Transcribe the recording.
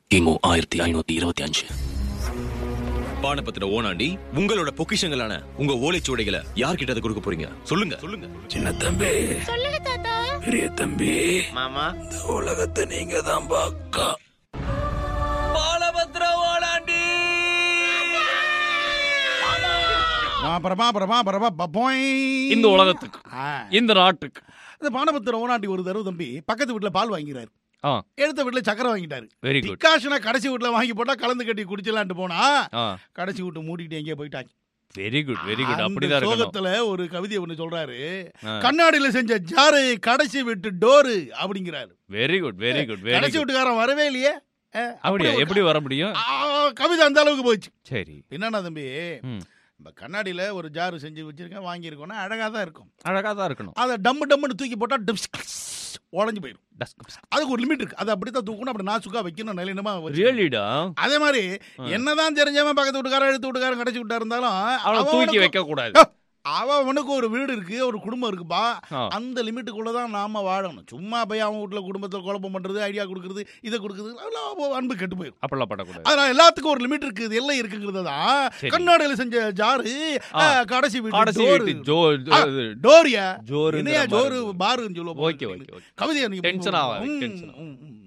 கிமு ஆயிரத்தி ஐநூத்தி இருபத்தி அஞ்சு பானபத்திர ஓனாண்டி உங்களோட பொக்கிஷங்களான உங்க ஓலைச்சுவடைகளை யார்கிட்ட அதை கொடுக்க போறீங்க சொல்லுங்க சொல்லுங்க சின்ன தம்பி சொல்லுங்க தாத்தா பெரிய தம்பி மாமா இந்த உலகத்தை நீங்க தான் பாக்கா பாலபத்திர ஓனாண்டி பிரபா பிரபா பிரபா பப்போய் இந்த உலகத்துக்கு ஆ. இந்த நாட்டுக்கு இந்த பானபத்திர ஓனாண்டி ஒரு தடவை தம்பி பக்கத்து வீட்டுல பால் வாங்கிறாரு ஆ எடுத்த வீட்டுல சக்கரை வாங்கிட்டாரு வெரி குட் டிக்காஷனை கடைசி வீட்டுல வாங்கி போட்டா கலந்து கட்டி குடிச்சலான்ட்டு போனா ஆ கடைசி வீட்டு மூடிட்டு எங்கேயோ போயிட்டாங்க வெரி குட் வெரி குட் அந்த அப்படிதான் இருக்கணும் சோகத்துல ஒரு கவிதை ஒண்ணு சொல்றாரு ஆ. கண்ணாடியில செஞ்ச ஜாரு கடைசி வீட்டு டோரு அப்படிங்கிறாரு very good very good very கடைசி குட் வீட்டுக்காரன் வரவே இல்லையே ஆ, அப்படியா அப்படியே எப்படி வர முடியும் ஆ, கவிதை அந்த அளவுக்கு போச்சு சரி என்னன்னா தம்பி ம். நம்ம கண்ணாடியில ஒரு ஜாரு செஞ்சு வச்சிருக்கேன் வாங்கியிருக்கோம்னா அழகா தான் இருக்கும் அழகா தான் இருக்கணும் அதை டம்மு டம்முன்னு தூக்கி போட்டா டிப்ஸ் உடஞ்சு போயிடும் டஸ்க் அதுக்கு ஒரு லிமிட் இருக்கு அதை அப்படித்தான் தூக்கணும் அப்படி நாசுக்கா வைக்கணும் நிலையினமா வச்சுக்கணும். ரியலிடா அதே மாதிரி என்னதான் தெரிஞ்சவன் பக்கத்து வீட்டுக்காரன் எடுத்து வீட்டுக்காரன் கடைசி விட்டா இருந்தாலும் அவளை தூக்கி அவனுக்கு- வைக்க கூடாது அவனுக்கு ஒரு வீடு இருக்கு ஒரு குடும்பம் இருக்குப்பா ஆ. அந்த லிமிட்டுக்குள்ள தான் நாம வாழணும் சும்மா போய் அவன் வீட்டுல குடும்பத்துல குழப்பம் பண்றது ஐடியா கொடுக்கறது இதை கொடுக்கறது அதெல்லாம் அன்பு கெட்டு போயிடும் அப்படிலாம் படக்கூடாது அதனால எல்லாத்துக்கும் ஒரு லிமிட் இருக்குது எல்லை இருக்குங்கிறது தான் சரி. கண்ணாடியில செஞ்ச ஜாரு ஆ. ஆ, கடைசி வீட்டு கடைசி டோரு. வீட்டு ஜோ ஆ, இது, டோரியா ஜோருங்கிற என்னையா மாதிரி ஜோரு இருக்கு. பாருன்னு சொல்லுவோம் ஓகே ஓகே ஓகே கவிதையா நீங்க Tension ஆகாது, ம், tension ம், ம்.